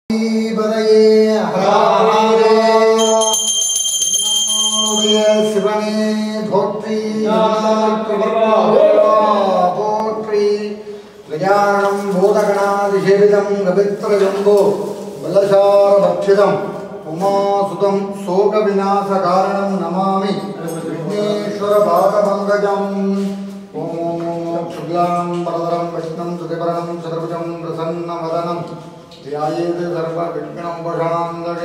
பதையே சிவனே போற்றி போற்றி கல்யாணம் பூதகணாதிசேவிதம் கவித்ரஜம்போ பலசாரபக்ஷிதம் உமாசுதம் சோக விநாச காரணம் நமாமி விக்னேஸ்வர பாதபங்கஜம் ஓம் சுக்லாம் பரதரம் விஷ்ணம் சுதிபரணம் சதுர்புஜம் பிரசன்னவதனம் ध्यायेत् सर्वविघ्नोपशान्तये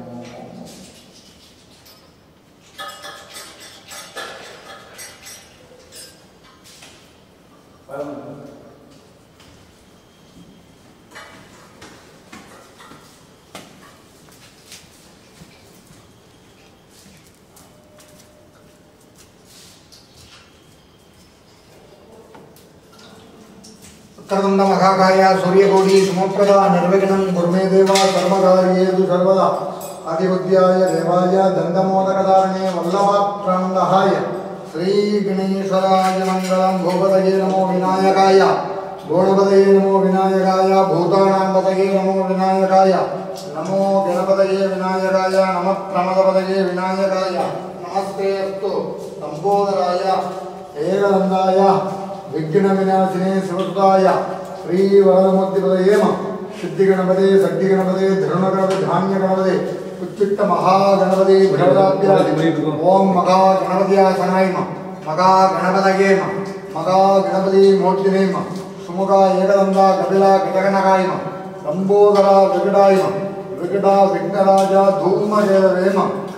उत्तरदण्ड महाकाय सूर्यकोटि समप्रदा निर्विघ्नं कुर्मे देवा सर्वकार्येषु सर्वदा आदिबुद्ध्याय देवाय दन्तमोदकधारणे वल्लभाप्रान्दहाय श्रीगणेश्वराय मङ्गलं भूपतये नमो विनायकाय गौणपतये नमो विनायकाय भूतानां नमो विनायकाय नमो गणपतये विनायकाय नमः प्रमदपतये विनायकाय नमस्ते अस्तु लम्बोदराय एकदन्दाय विघ्नविनाशिने शिवसुताय श्रीवरदमूर्तिपदयेम सिद्धिगणपते शक्तिगणपते धरुणगणपते धान्यगणपते उच्चिष्ट महागणपते भगवदाभ्यादि ओम महागणपत्यासनाय महागणपतये महागणपति मूर्तिने सुमुखा एकदन्दा कपिला गजगणकाय लम्बोदरा विकटाय विकटा विघ्नराजा धूमजयवेम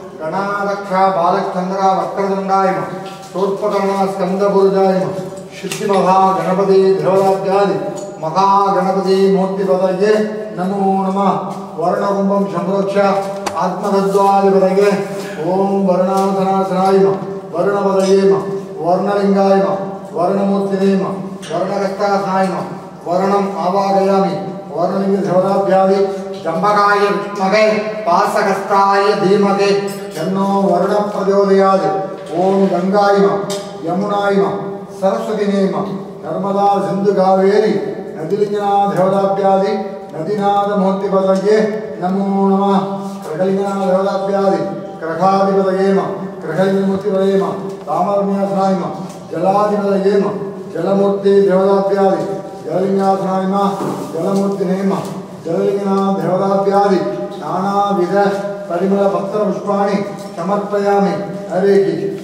गणारक्षा बालचन्द्रा वक्रदण्डाय शूर्पकर्णा स्कन्दपुरुजाय सिद्धि महागणपति देवताभ्यादि महागणपति मूर्तिपदये नमो नमः वर्णकुम्भं संप्रोक्ष आत्मतत्त्वादिपदये ॐ वर्णासनासनाय वर्णपदये वर्णलिङ्गाय वर्णमूर्तिने वर्णरक्तासनाय वर्णम् आवाहयामि वर्णलिङ्गदेवताभ्यादि जम्बकाय विद्महे पासकस्ताय धीमहि तन्नो वर्णप्रचोदयात् ॐ गङ्गाय यमुनाय सरस्वती नेम नर्मदा सिंधु कावेरी नदिलिंगनाथ देवताभ्यादि नदीनाथ मूर्तिपदये नमो नमः कृगलिंगनाथ देवताभ्यादि कृखाधिपतयेम कृगलिंगमूर्तिपदयेम तामरन्यासनायम जलाधिपतयेम जलमूर्ति देवताभ्यादि जललिंगासनायम जलमूर्ति नेम जललिंगनाथ देवताभ्यादि नानाविध परिमल पत्र पुष्पाणि समर्पयामि हरे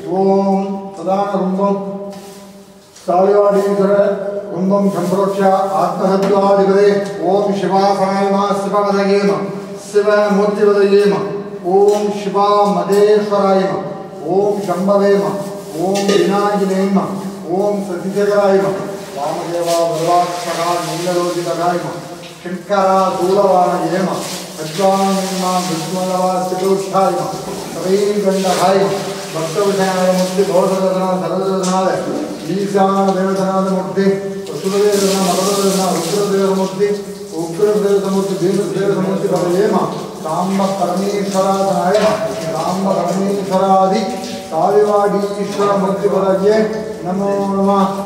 ओम सदानकुम्भं सालिवाडीश्वर कुंभम संप्रोक्ष आत्मसत्वाधिपते ओम शिवासनाय शिवपदयेम शिवमूर्तिपदयेम ओम शिवा मदेश्वराय ओम शंभवेम ओम विनायिनेम ओम सतिशेखराय वामदेवा वल्लाक्षरा नीललोकितराय शंकरा दूरवाणयेम अद्वानेम विष्णुलवा सिदोक्षाय श्रीगण्डहाय भक्तविषयाय मुक्ति भोधरदना सरदनाय ईशान देवतनाथ मूर्ति वसुदेवना मरदना रुद्रदेवमूर्ति उग्रदेवमूर्ति भीमदेवमूर्ति भवेम साम्ब परमेश्वराय साम्ब परमेश्वरादि साविवाडीश्वर मूर्ति भवये नमो नमः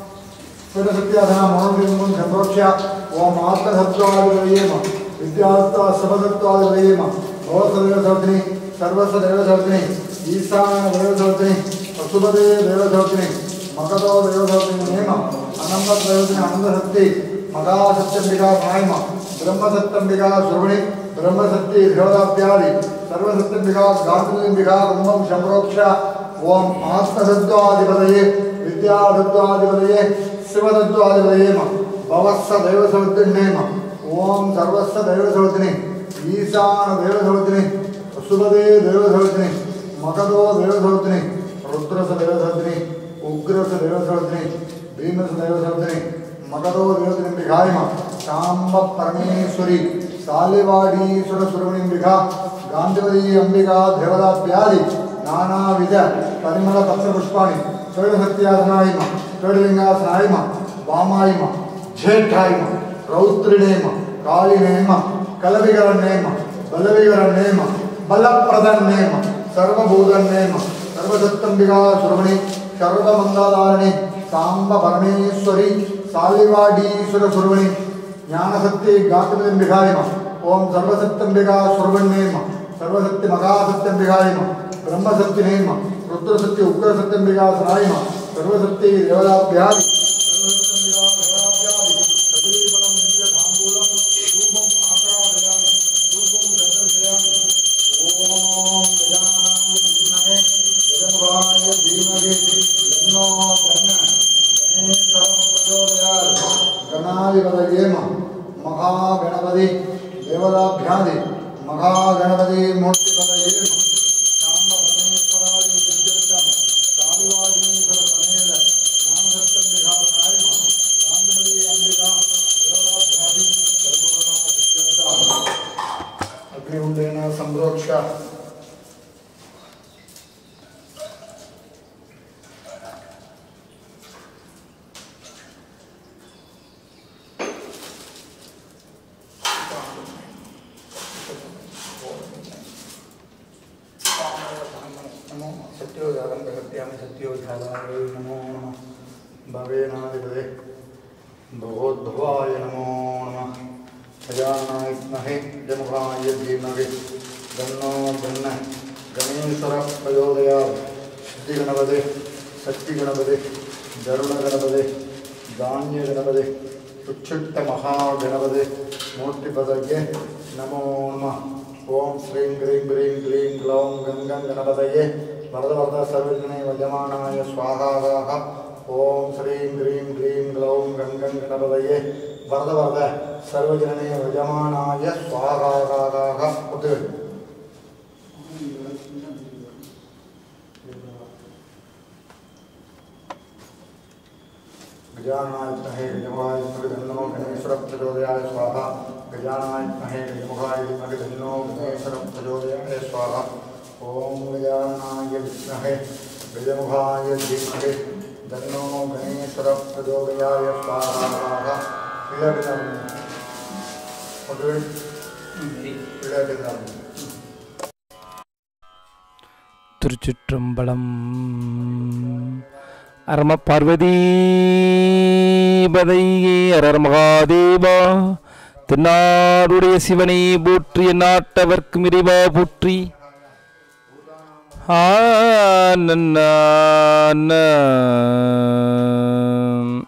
सत्यसत्याधना मनोबिम्बं संप्रोक्ष्य ओम आत्मसत्त्वादिवयेम विद्यात्वा सबसत्त्वादिवयेम भवसदेवसौत्नि सर्वस्वदेवसौत्नि ईशानदेवसौत्नि वसुपदे देवसौत्नि मगधो देवसौत्नि नेम अनन्तदेवतिनि आनन्दशक्ति मगासत्यम्बिका प्रायम ब्रह्मसत्यम्बिका सुरवणि ब्रह्मसत्य देवताभ्यादि सर्वसत्यम्बिका गान्धिम्बिका कुम्भं संप्रोक्ष ओम आत्मसत्त्वादिपदये विद्यादत्त्वादिपदये शिवदत्त्वादिपदयेम भवस्स देवसौत्रिणेम ओम सर्वस्व देवसौत्रिनि ईशान देवसौत्रिनि वसुपदे देवसौत्रिनि मगधो देवसौत्रिनि रुद्रस देवसौत्रिनि उग्रस देवसौत्रिनि भीमस देवसौत्रिनि मगधो देवसौत्रिनिम्बिकायम शाम्ब परमेश्वरी सालिवाडीश्वर सुरवणिम्बिका गान्धिवदी अंबिका देवताभ्यादि नानाविध परिमल पत्रपुष्पाणि षोडशत्यासनायम षोडलिङ्गासनायम वामायम ज्येष्ठायम रौद्रिणेम कालिनेम कलविकरण्येम बलविकरण्येम बलप्रदन्नेम सर्वभूतन्नेम सर्वदत्तम्बिका सुरमणि सर्वमङ्गलारिणि साम्ब परमेश्वरी सालिवाडीश्वर सुरमणि ज्ञानसत्ये गातुम्बिकायम ஓம் சர்வசக்தம்பிகா சுரவண்ணேம சர்வசக்தி மகாசக்தம்பிகாயம பிரம்மசக்தினேம ருத்ரசக்தி உக்ரசக்தம்பிகா சனாயம சர்வசக்தி தேவதாபியாதி சர்வசக்தம்பிகா தேவதாபியாதி சபரிபலம் நித்யதாம்பூலம் ரூபம் ஆக்ராதயாமி ரூபம் தர்சயாமி ஓம் கஜானாய வித்மஹே கஜமுகாய தீமஹி தன்னோ தன்ன கணேசः प्रचोदयात् गणाधिपतयेम महागणपति देवताभ्यादि महागणपति मूर्तिपतयेम शाम्बभद्रेश्वराय विद्युक्तं कालिवागीश्वर समेत ज्ञानदत्तं विघासायम गान्धवती अम्बिका देवताभ्यादि सर्वदा विद्युक्ता अग्निकुण्डेन सम्प्रोक्ष्य नमो सत्योजातं प्रसत्यामि सत्योजाताय नमो नमः भवेनाधिपते भगवद्भवाय नमो नमः गजानाय विद्महे जमुखाय धीमहि गन्नो गन्न गणेश्वरः प्रचोदयात् सिद्धिगणपते शक्तिगणपते गरुडगणपते धान्यगणपते उच्छुट्टमहागणपते मूर्तिपदये नमो नमः ॐ श्रीं ह्रीं ह्रीं क्लीं ग्लौं गङ्गं गणपतये वरदवरद सर्वजने वजमानाय स्वाहाः ॐ श्रीं ह्रीं क्लीं ग्लौं गङ्गं गणपतये वरदवरद सर्वजने वजमानाय स्वाहाः उद् गजानाय विद्महे गजमुखाय धीमहि तन्नो गणेश्वरः प्रचोदयाय स्वाहा गजानाय विद्महे गजमुखाय धीमहि तन्नो गणेश्वरः प्रचोदयाय स्वाहा ॐ गजानाय विद्महे गजमुखाय धीमहि तन्नो गणेश्वरः प्रचोदयाय स्वाहा पिळगिदम् पिळगिदम् திருச்சிற்றம்பலம் அரம பார்வதி பதையே அரர் மகாதேவா தென்னாடுடைய சிவனை போற்றி நாட்டவர்க்கும் இறைவா போற்றி ஆனன்ன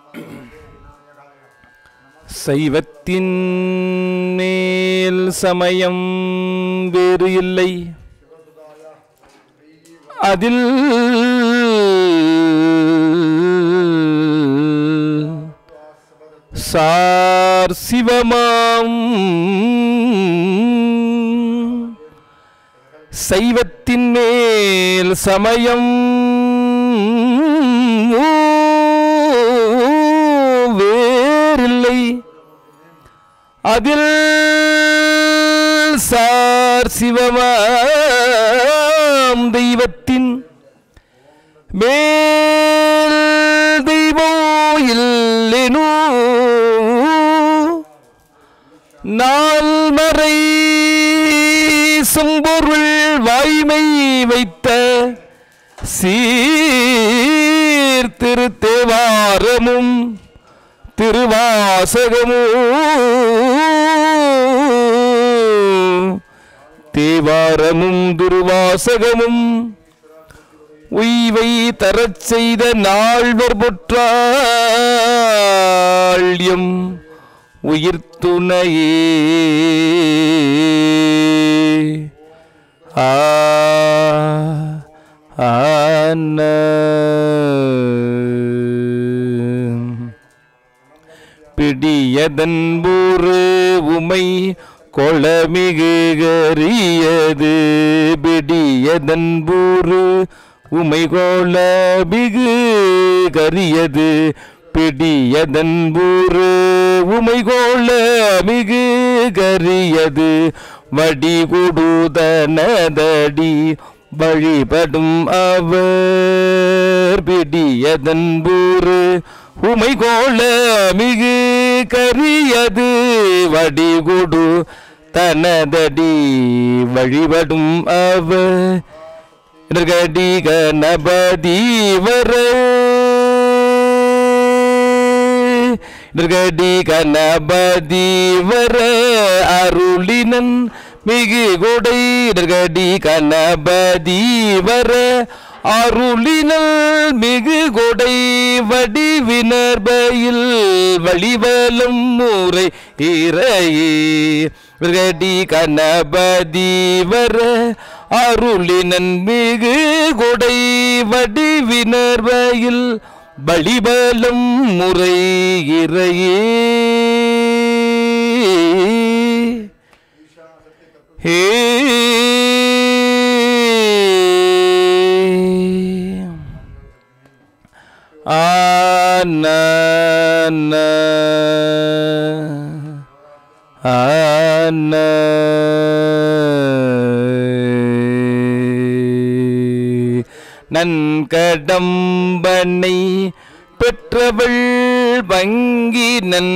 சைவத்தின் மேல் சமயம் வேறு இல்லை அதில் சார் சிவமாம் சைவத்தின் மேல் சமயம் வேறில்லை அதில் சார் சிவமாம் தெய்வத்தின் மேல் தெய்வம் இல்லெனோ நால்மறை செம்பொருள் வாய்மை வைத்த சீர்திருத்தேவாரமும் திருவாசகமும் தேவாரமும் துருவாசகமும் உய்வை தரச் செய்த நால்வர் பொற்றாள்யம் உயிர் துணையே ஆ ஆன பிடியதன் ஊரு உமை கொளமிகு கரியது பிடியதன் ஊரு உமை கொளமிகு கரியது பிடியதன் ஊரு உமை கொளமிகு கரியது வடி கொடுதனதடி வழிபடும் அவர் பிடியதன் ஊரு உமை கோல மிகு கரியது வடிகொடு தனதடி வழிபடும் அவ கடி கணபதி வர நிர்கடி கணபதி வர அருளினன் மிகு கொடை நிர்கடி கணபதி வர அருளினல் மிகு கொடை வடிவினர்பயில் வழிவலம் முறை இறையே விரடி கணபதி வர அருளினன் மிகு கொடை வடிவினர்பயில் வழிபலம் முறை இறையே ஹே ஆன ஆன நன்கடம்பனை பெற்றவள் வங்கி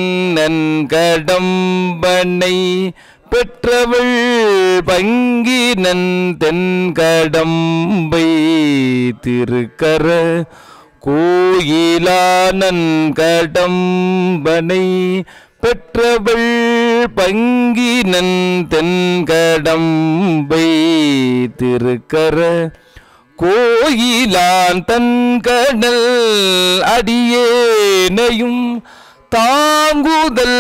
நன்கடம்பனை பெற்றவள் பங்கி நன் தென்கடம்பை திருக்கர கோயிலானன் கடம்பனை பெற்றவள் பங்கினன் தென்கடம்பை திருக்கர கோயிலான் தன் கடல் அடியேனையும் தாங்குதல்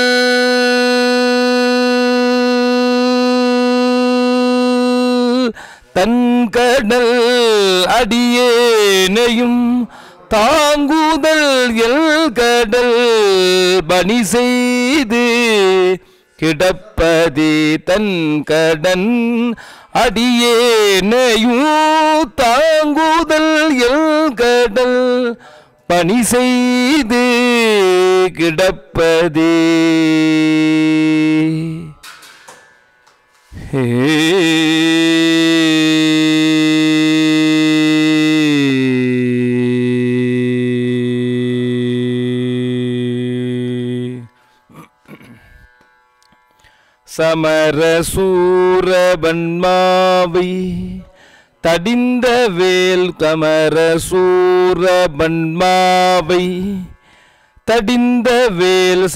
தன் கடல் அடியேனையும் தாங்குதல் எல் கடல் பணி செய்து கிடப்பதே தன் கடன் அடியேனையும் தாங்குதல் எல் கடல் பணி செய்து கிடப்பதே சமரசூரபன்மாவை தடிந்த வேல் சமரசூரபன்மாவை தடிந்த வேல்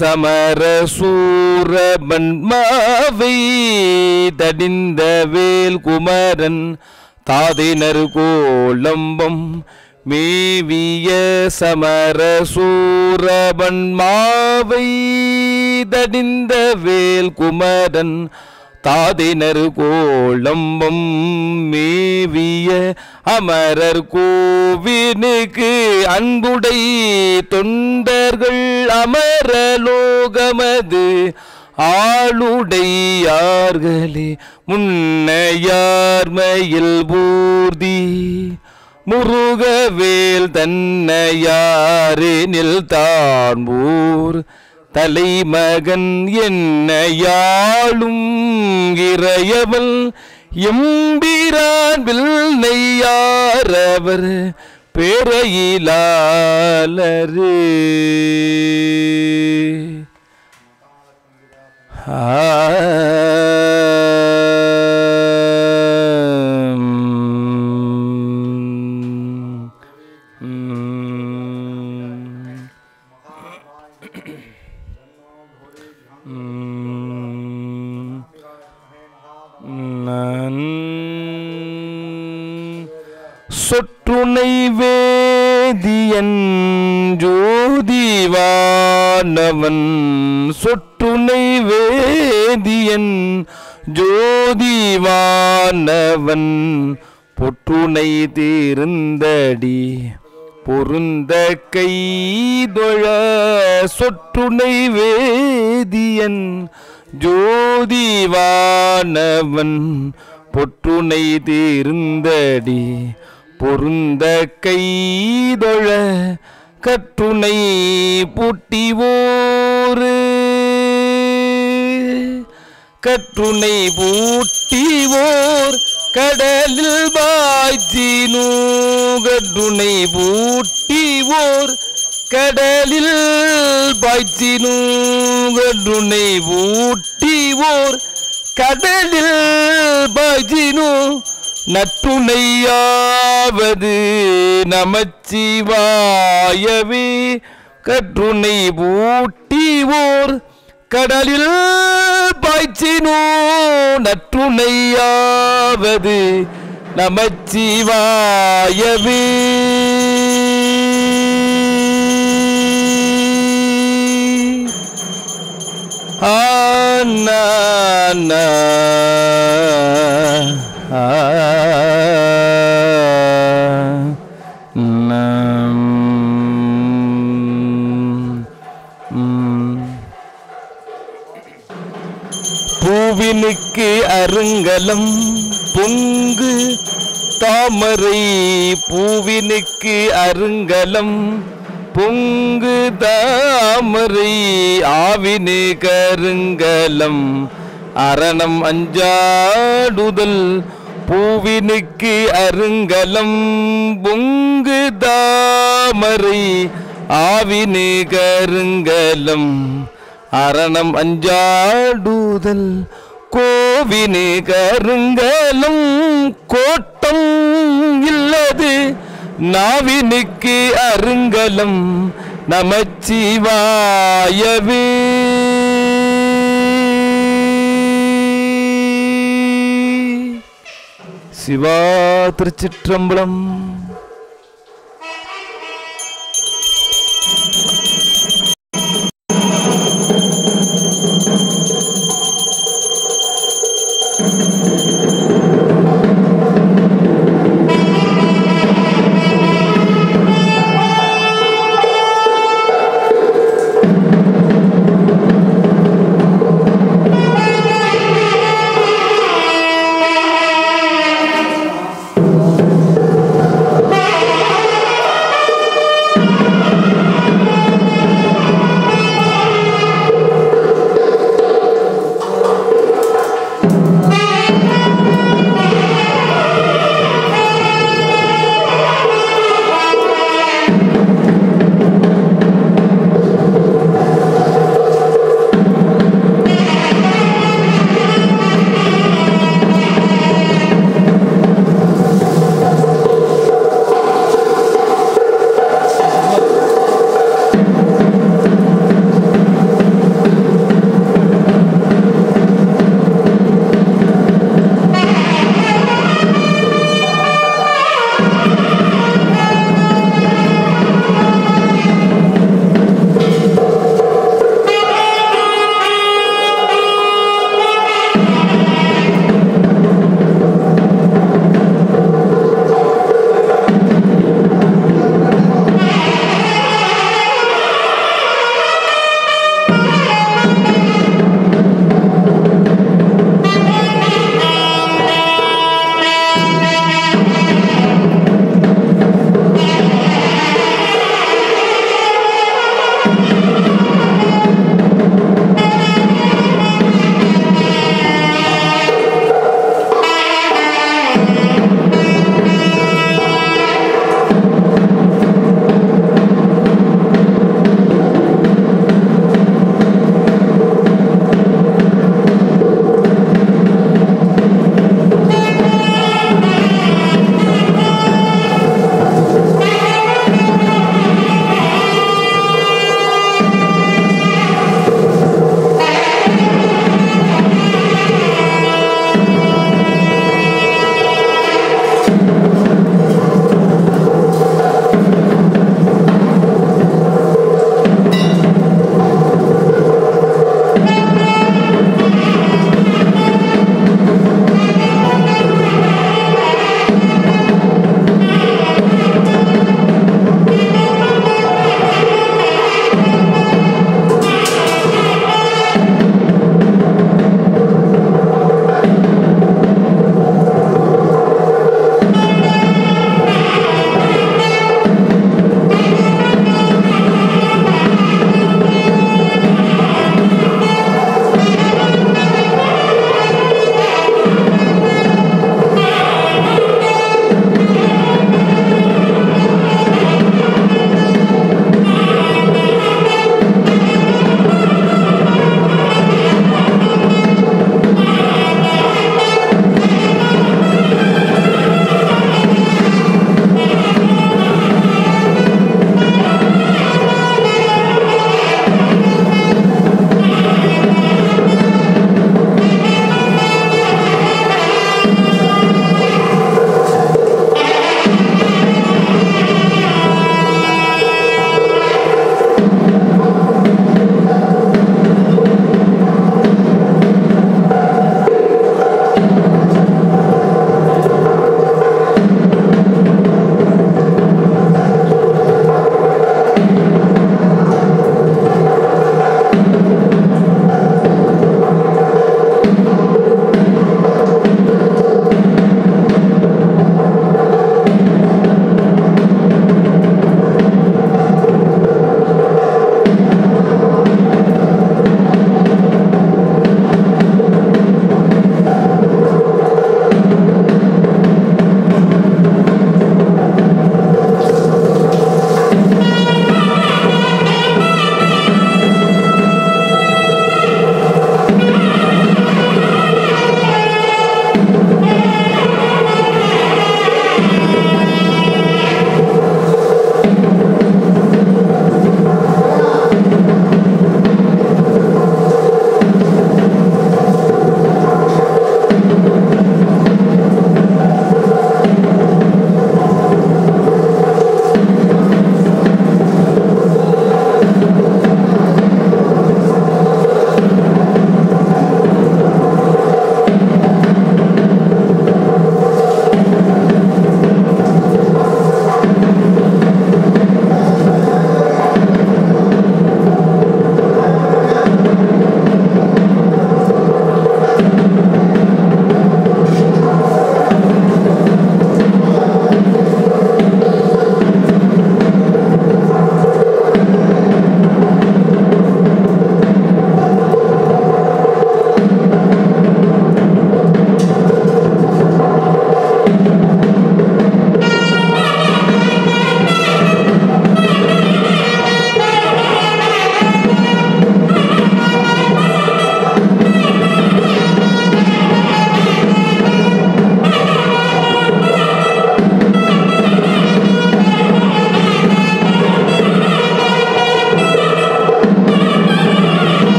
சமரசூரபன்மாவை தடிந்த வேல் குமரன் தாதினர் கோலம்பம் மேவிய சமரசூரபன்மாவை தடிந்த வேல் குமரன் தாதினர் கோலம்பம் மேவிய அமரர் கோவினுக்கு அன்புடை தொண்டர்கள் அமரலோகமது ஆளுடையார்களே முன்னையார்மையில் பூர்தி முருகவேல் தன்னையாரேனில் தான் ஊர் தலைமகன் என்னையாளும் இறையவள் எம்பிரான் நெய்யாரவர் பேரையிலாலரு சொற்றுனை வேதியன் ஜோதிவானவன் சொற்றுனை வேதியன் ஜோதிவானவன் பொற்றுனை தீர்ந்தடி பொருந்த கைதொழ சொற்றுனை வேதியன் ஜோதிவானவன் பொற்றுனை தீர்ந்தடி பொருந்த கைதொழ கற்றுனை பூட்டிவோரு கற்றுனை பூட்டிவோர் கடலில் பாய்ச்சினோ கற்றுனை பூட்டிவோர் கடலில் பாய்ச்சினோ கற்றுனை பூட்டிவோர் கடலில் பாய்ச்சினோ நற்றுணையாவது நமச்சிவாயவே கற்றுனை பூட்டி ஓர் கடலில் பாய்ச்சினோ நற்றுணையாவது நமச்சிவாயவே ஆனா பூவினுக்கு அருங்கலம் பொங்கு தாமரை பூவினுக்கு அருங்கலம் பொங்கு தாமரை ஆவினு கருங்கலம் அரணம் அஞ்சாடுதல் பூவினுக்கு அருங்கலம் பொங்கு தாமரை ஆவினு கருங்கலம் அரணம் அஞ்சாடுதல் கோவினு கருங்கலம் கோட்டம் இல்லது நாவினுக்கு அருங்கலம் நமச்சிவாயவே சிவா திருச்சிற்றம்பலம் ஆ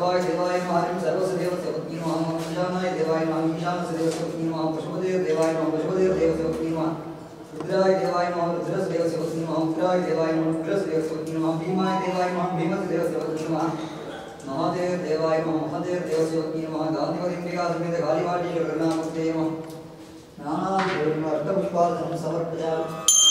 सर्वाय देवाय नमः हरिं सर्वस्य देवस्य पत्नी नमः ईशानाय देवाय नमः ईशानस्य देवस्य पत्नी नमः पशुपतेर् देवाय नमः पशुपतेर् देवस्य पत्नी नमः रुद्राय देवाय नमः रुद्रस्य देवस्य पत्नी नमः उग्राय देवाय नमः उग्रस्य देवस्य पत्नी नमः भीमाय देवाय नमः भीमस्य देवस्य पत्नी नमः महादेव देवाय नमः महादेव देवस्य पत्नी नमः गान्धिपतिम्बिका समेत कालीवाटी गणनामस्ते नमः नानाविधेन अष्टपुष्पार्चनं समर्पयामि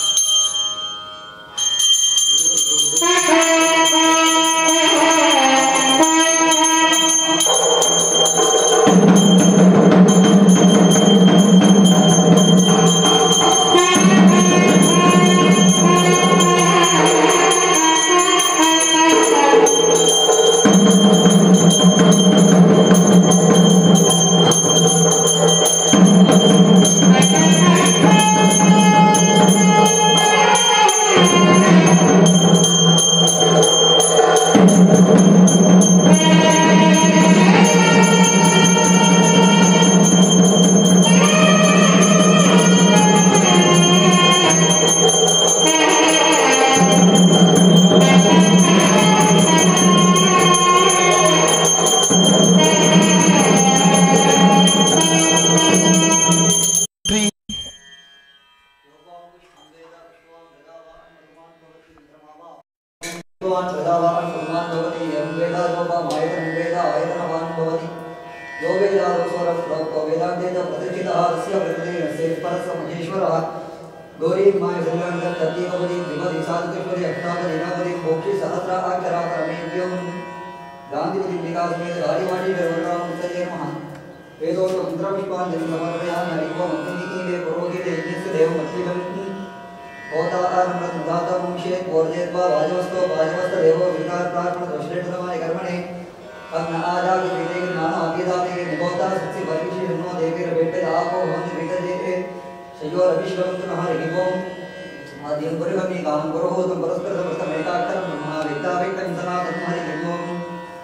भगवान् प्रजावान् कुर्मान् भवति यं वेदालोपमायतनं वेद आयतनवान् भवति यो वेदादोस्वरः प्रोक्तो वेदान्ते च प्रतिष्ठितः तस्य प्रतिदिनस्य परस्य महेश्वरः गौरी माय सङ्गं तत्तीवपदी द्विपदी साधुष्पदी अष्टापदी नवपदी मोक्षि सहस्र अक्षराकरमेभ्यं गान्धिपति विकासमेत गालिवाणी गौरवां सये नमः वेदोक्त मन्त्रपुष्पाञ्जलिं समर्पयामि हरिः ओम् अग्निकीले पुरोहिते यज्ञस्य देवमस्मिन् होतारमृतदातमुंशे कोर्जेत्वा वाजवस्तो वाजवस्त देवो विकारप्रार्पण दशलेटसमाय कर्मणे अग्न आजाग विदेग नाम अभिदाने निभोता सत्सि परिषि नो देवीर बेटे आपो भवन्ति वितजेते शयो रविश्वरन्तु नः रिगोम् आद्यं पुरुगमि गानं पुरोहोतं परस्परसमृतम् एकाक्षरं ब्रह्मा विद्यावेक्तं सनातनं हरिगोम्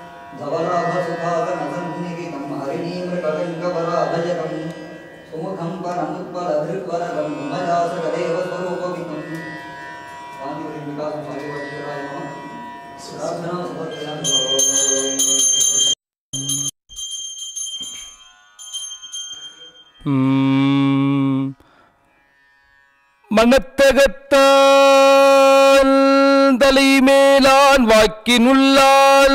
धवलाभसुखातनसन्निगितं हरिणीमृगगङ्गवराभजकम् सुमुखं परमुत्पलधृक्वरदं मजासकदेव स्वरूपमितं गान्धिपतिं विकासं स्वामिवचराय नमः प्रार्थना समर्पयामि உம், மனத்தகத்தான் தலைமேலான் வாக்கினுள்ளால்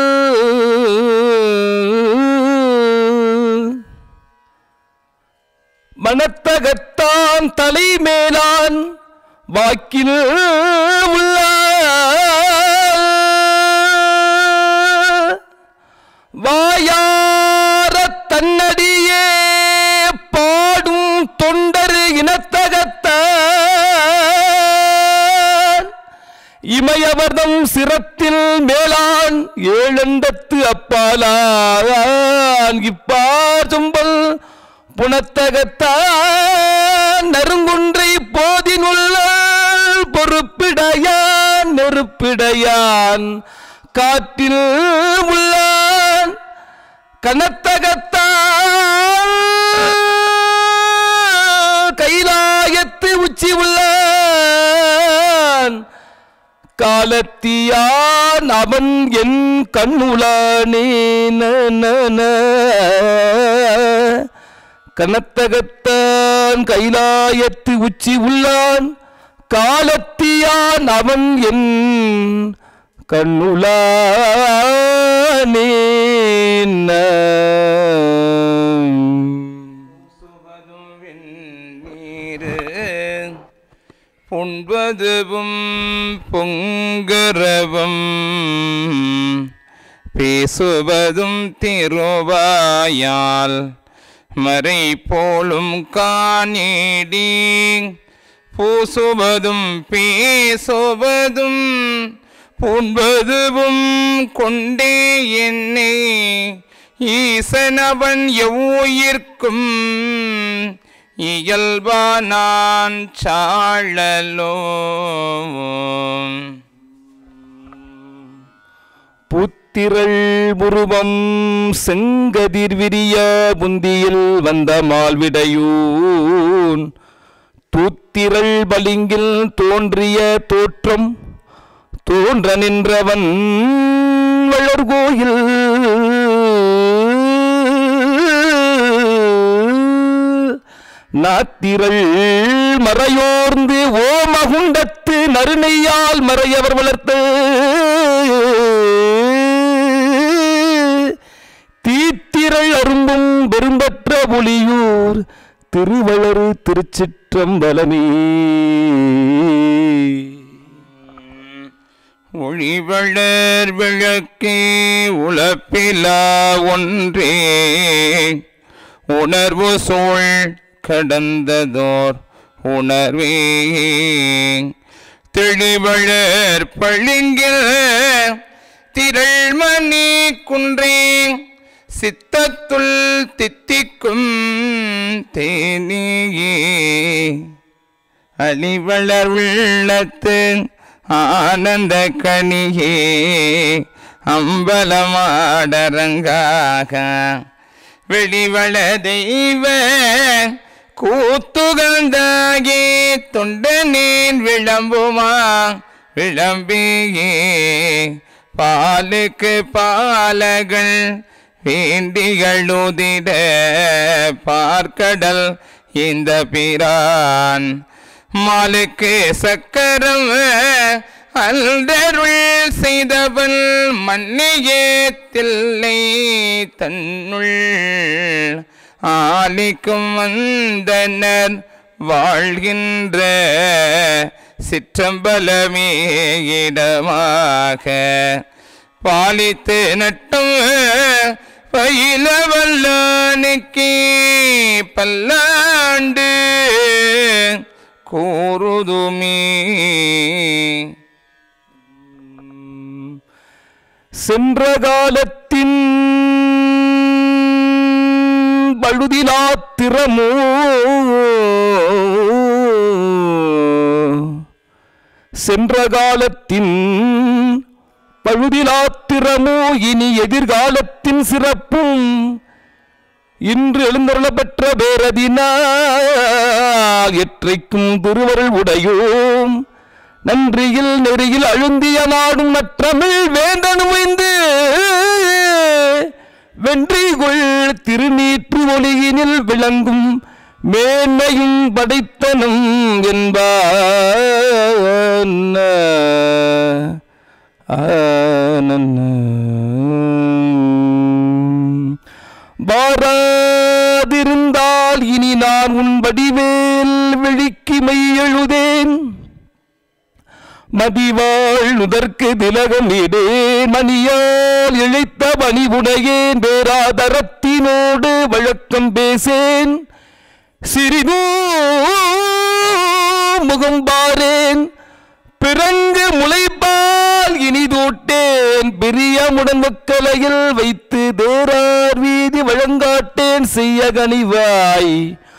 மனத்தகத்தான் தலைமேலான் வாக்கில் உள்ள வாயார தன்னடியே பாடும் தொண்டர் இனத்தகத்தான் இமயவர்தம் சிரத்தில் மேலான் ஏழண்டத்து அப்பாலான் இப்பார் சொம்பல் புனத்தகத்தான் நறுங்குன்றை போதினுள்ள பொறுப்பிடையான் நெருப்பிடையான் காற்றில் உள்ளான் கனத்தகத்தான் கைலாயத்து உச்சி உள்ளான் காலத்தியான் அவன் என் கண்ணுளானே நன கனத்தகத்தான் கைலாயத்து உச்சி உள்ளான் காலத்தியான் அவன் என் கண்ணுளானே சுவதும் வெண்ணீரு புண்பதுவும் பொங்கரவம் பேசுவதும் திருவாயால் மறை போலும் காணேடி பூசுவதும் பேசுவதும் புண்பதுவும் கொண்டே என்னை ஈசனவன் எவ்வுயிர்க்கும் இயல்பா நான் சாழலோ புத்திரள் முருவம் செங்கதிர் விரிய புந்தியில் வந்த மால்விடையூன் தூத்திரள் பளிங்கில் தோன்றிய தோற்றம் தோன்ற நின்றவன் வளர்கோயில் நாத்திரள் மறையோர்ந்து ஓமகுண்டத்து நறுநெய்யால் மறையவர் வளர்த்து தீத்திரள் அரும்பும் பெரும்பற்ற புலியூர் திருவளரு திருச்சிற்றம்பலமே ஒளிவளர் விளக்கே உழப்பிலா ஒன்றே உணர்வு சூழ் கடந்ததோர் உணர்வே தெளிவளர் பளிங்கில் திரள்மணி குன்றே சித்தத்துள் தித்திக்கும் தேனியே அழிவளர் உள்ளத்து ஆனந்த கனியே அம்பலமாடரங்காக வெளிவள தெய்வ கூத்துகந்தாகே தொண்டனேன் விளம்புமா விளம்பியே பாலுக்கு பாலகள் வேண்டிகளுதிட பார்க்கடல் இந்த பிரான் மாலுக்கு சக்கரம் அல்தருள் செய்தவன் மன்னியே தில்லை தன்னுள் ஆலிக்கும் வந்தனர் வாழ்கின்ற சிற்றம்பலமே இடமாக பாலித்து நட்டும் பயில வல்லானுக்கே பல்லாண்டு கூறுதுமே சென்ற காலத்தின் பழுதிலாத்திரமோ சென்ற காலத்தின் பழுதிலாத்திரமோ இனி எதிர்காலத்தின் சிறப்பும் இன்று எழுந்தருள பெற்ற பேரதினால் எற்றைக்கும் திருவருள் உடையோம் நன்றியில் நெறியில் அழுந்திய நாடும் மற்றமிழ் வேந்தனுமைந்து வென்றிகொள் திருநீற்று ஒளியினில் விளங்கும் மேன்மையும் படைத்தனும் என்பான் வாராதிருந்தால் இனி நான் உன் வடிவேல் விழிக்கு மெய் எழுதேன் மதிவாள் நுதற்கு திலகம் இடேன் மணியால் இழைத்த பணிவுடையேன் பேராதரத்தினோடு வழக்கம் பேசேன் சிறிதோ முகம் பாரேன் பிறங்கு முளைப்பால் இனிதூட்டேன் பிரியமுடன் மக்களையில் வைத்து தேரார் வீதி வழங்காட்டேன் செய்ய கனிவாய்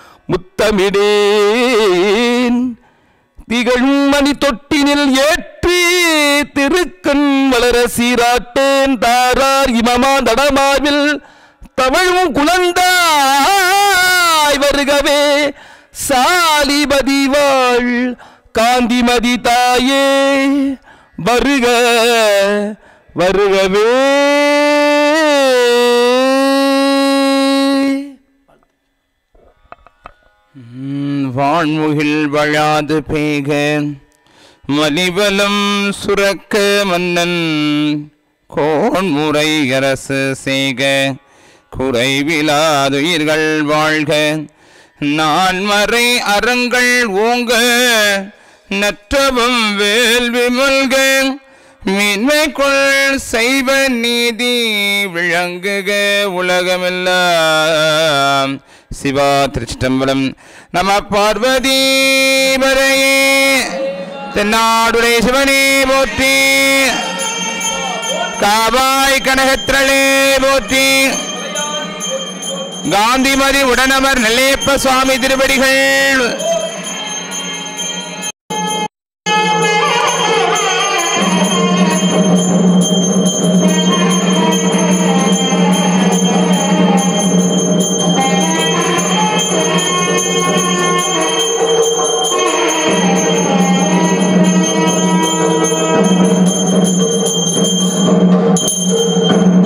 முத்தமிடேன் திகழும் மணி தொட்டினில் ஏற்றி திருக்கண் வளர சீராட்டேன் தாரார் இமமா நடமாவில் தமிழும் குழந்தாய் வருகவே சாலிபதி வாழ் காந்திமதி தாயே வருக வருகவே ம், வான்முகில் வழாது பேக மலிபலம் சுரக்க மன்னன் கோன்முறை அரசு செய்க குறைவிலாதுயிர்கள் வாழ்க நான்மறை அறங்கள் ஓங்க நற்றவம் வேள்வி மல்க மீன்மைக்குள் செய்வ நீதி விளங்குக உலகமெல்லாம் சிவா திருச்சிட்டம்பலம் நம பார்வதி வரையே தென்னாடுடைய சிவனே போற்றி காவாய் கனகத்திரளே போற்றி காந்திமதி உடனமர் நெல்லையப்ப சுவாமி திருவடிகள்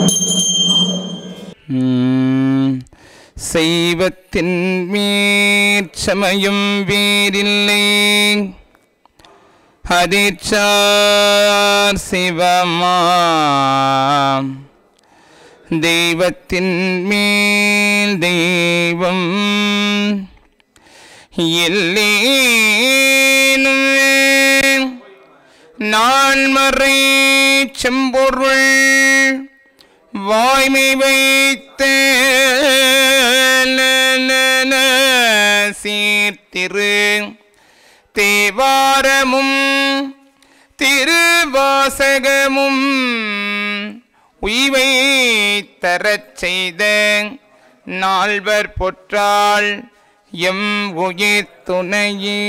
ம், செய்வத்தின் மீ வேற்சமயம் வேறில்லை அதிர்ச்சார் சிவமாம் தெய்வத்தின் மேல் தெய்வம் இல்லேனும் நான் மறை செம்பொருள் வாய்மை வைத்த சீர்திரு தேவாரமும் திருவாசகமும் உய்வை தரச் செய்த நால்வர் பொற்றாள் எம் உயிர் துணையே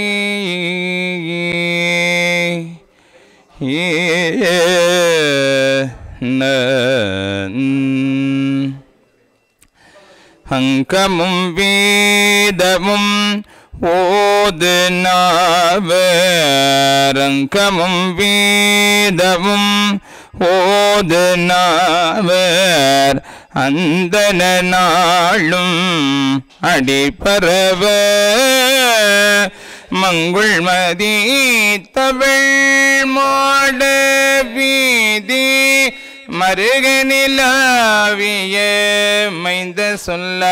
ஏ ந- அங்கமும் வேதமும் ஓது நாவரங்கமும் வேதமும் ஓது நாவர் அந்தன நாளும் அடிப்பரவ மங்குள் மதி தமிழ் மாட வீதி மருகனிலாவிய மைந்த சொல்ல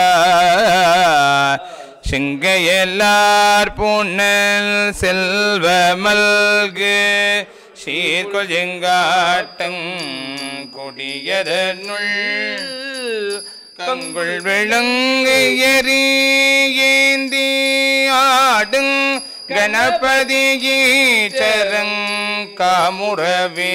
செங்கையெல்லார் பூனல் செல்வ மல்கு சீர்கொஜெங்காட்டங் கொடியதனுள் கங்குள் விளங்கு எரி ஏந்தி ஆடுங் கணபதி ஈச்சரங் காமுறவே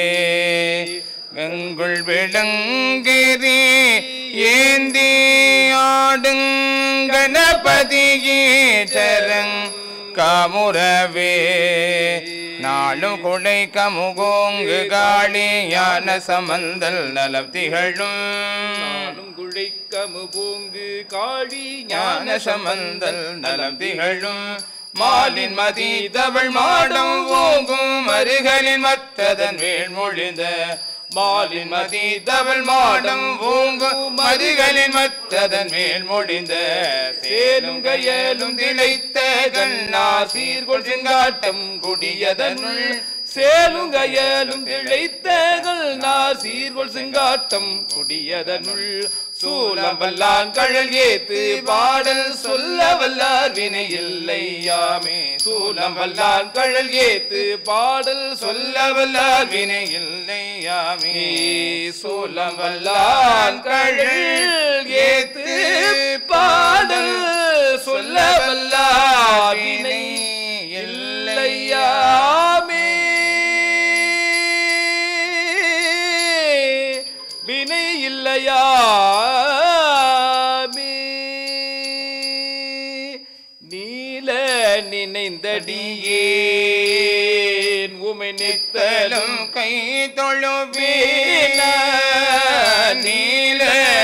கங்குள் விளங்கிரி ஏந்தி ஆடுங் கணபதி ஈச்சரங் காமுறவே நாளும் குடை கமுகோங்கு காளி யான சமந்தல் நலம் திகழும் குழைக்கமு பூங்கு காளி ஞான சமந்தல் நலம் திகழும் மாலின் மதி தவள் மாடம் ஓங்கும் அருகலின் மற்றதன் வேள்மொழிந்த மாலின் மதி தவள் மாடம் ஓங்கும் மருகலின் மற்றதன் வேள்மொழிந்த சேலும் கையலும் திளைத்த கண்ணா சீர்கொள் செங்காட்டம் குடியதனுள் சேலும் கயலும் திளைத்தகள் நார் சீர்கொள் செங்காட்டம் கொடியதனுள் சூலம் வல்லான் கழல் ஏத்து பாடல் சொல்ல வல்லார் வினை இல்லையாமே சூலம் வல்லான் கழல் ஏத்து பாடல் சொல்ல வல்லார் வினை இல்லையாமே சூலம் வல்லான் கழல் ஏத்து பாடல் சொல்ல வல்லார் வினை இல்லையாமே வினை இல்லையா நீல நினைந்தடியேன் உமை நித்தலும் தலும் கை தொழுவேன நீல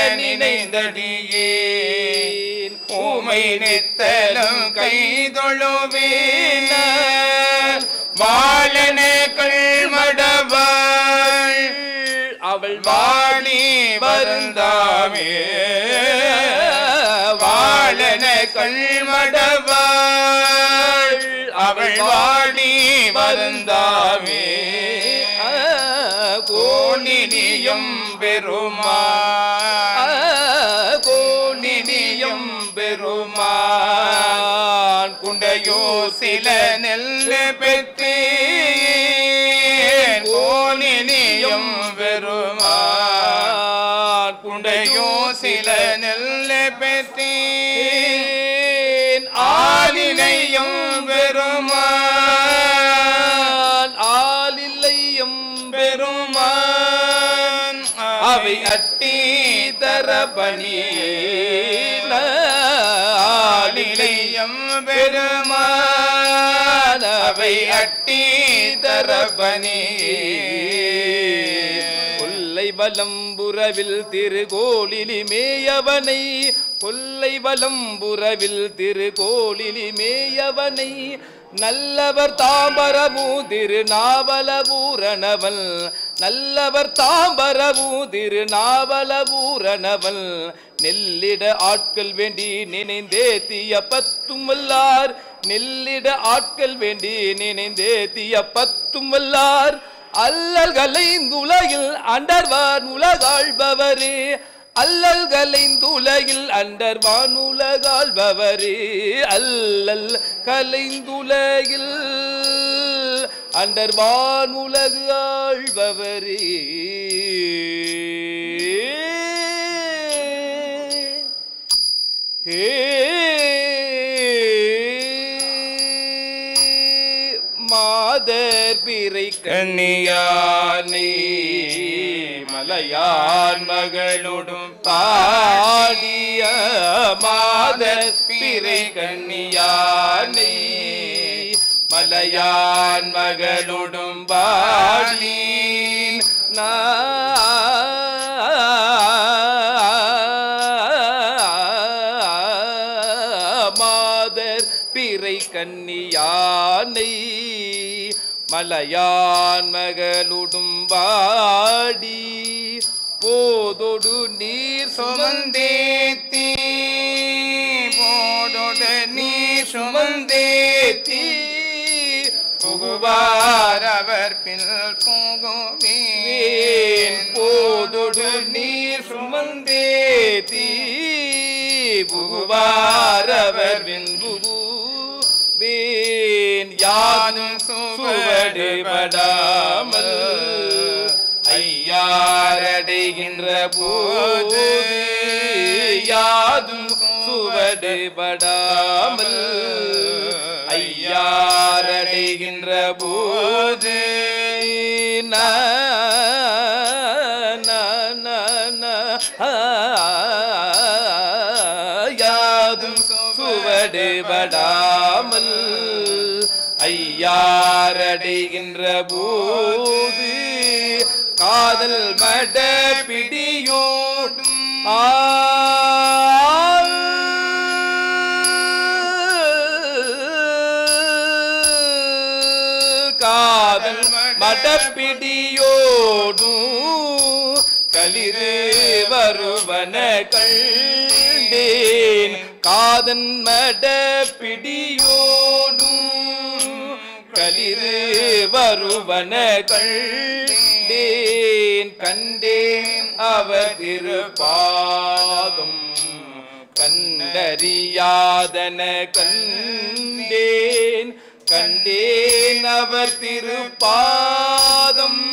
நினைந்தடியேன் ஊமை நித்தலும் கை தொழுவேன வாழன கள்மடவாள் அவள் வாடி வருந்தாமே வாழன கள்மடவாள் அவள் வாடி வருந்தாமே கோணினியும் பெருமாள் கோணினியும் பெருமாள் குண்டையோ சில நெல் பெற்றேன் கோணினியும் பெருமாள் குண்டையோ சில நெல் பெற்றேன் ஆலினையும் பெருமாள் ஆளில்லையும் பெருமான் அவை அட்டி தரபணி ஆலிலையம் பெருமான் அவை அட்டி தரபணி கொல்லை வலம்புறவில் திருகோளிலி மேயவனை கொல்லை வலம்புறவில் திருகோளிலி மேயவனை நல்லவர் தாம்பரமு திருநாவல பூரணவன் நல்லவர் தாம்பரவும் திருநாவலபூரணவன் நெல்லிட ஆட்கள் வேண்டி நினைந்தே தீய பத்தும் வல்லார் நெல்லிட ஆட்கள் வேண்டி நினைந்தே தீய பத்தும் வல்லார் அல்லல்களை உலகில் அண்டர்வான் உலகாழ்பவரே அல்லல்களை துலகில் அண்டர்வான் உலகாழ்பவரே அல்லல் கலைந்துலகில் அண்டர்வான் உலகு ஆழ்பவரே ஏ மாதர் பிறை கண்ணியானே மலையான் மகளோடும் பாடிய மாதர் பிறை கண்ணியானே மலையான் மகளோடும் பாடி மாதர் பிறை கன்னியானை மலையான் மகளுடும் பாடி போதொடு நீர் சுமந்தேத்தி போதொடு நீர் சுமந்தேத்தி புகுவார் அவர் பின் புகுவேன் போதொடு நீர் சுமந்தேத்தி புகுவார் அவர் பின் புகுவேன் யாதும் சுவடுபடாமல் ஐயாரடைகின்ற போது யாதும் சுவடுபடாமல் ஐயாரடைகின்ற போது நா, நா, நா, நா, ஆ, யாதும் சுவடுபடாமல் ஐயாரடைகின்ற போது காதல் மட பிடியோடும் காதல் மடப்பிடியோடும் களிறு வருவன கண்டேன் காதன் மடப்பிடியோடும் களிறு வருவன கண்டேன் கண்டேன் அவர் திருப்பாதம் கண்டறியாதன கண்டேன் கண்டேன் அவர் திருப்பாதம்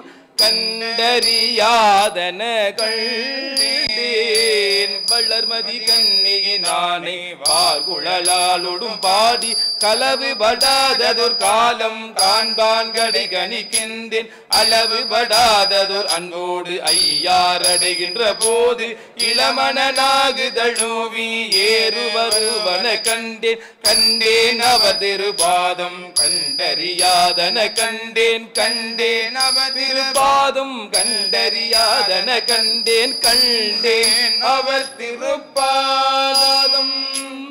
கண்டறியாதன கண்டேன் வளர்மதி கண்ணியினானே வார்குழலாலொடும் பாடி களவு படாததொரு காலம் காண்பான் கடை கணிக்கின்றேன் அளவு படாததொரு அன்போடு ஐயாரடைகின்ற போது இளமணனாகு தழுவி ஏறு வருவன கண்டேன் கண்டேன் அவர் திருபாதம் கண்டறியாதன கண்டேன் கண்டேன் அவர் திருபாதம் கண்டறியாதன கண்டேன் கண்டேன் அவர் திருப்பாதம்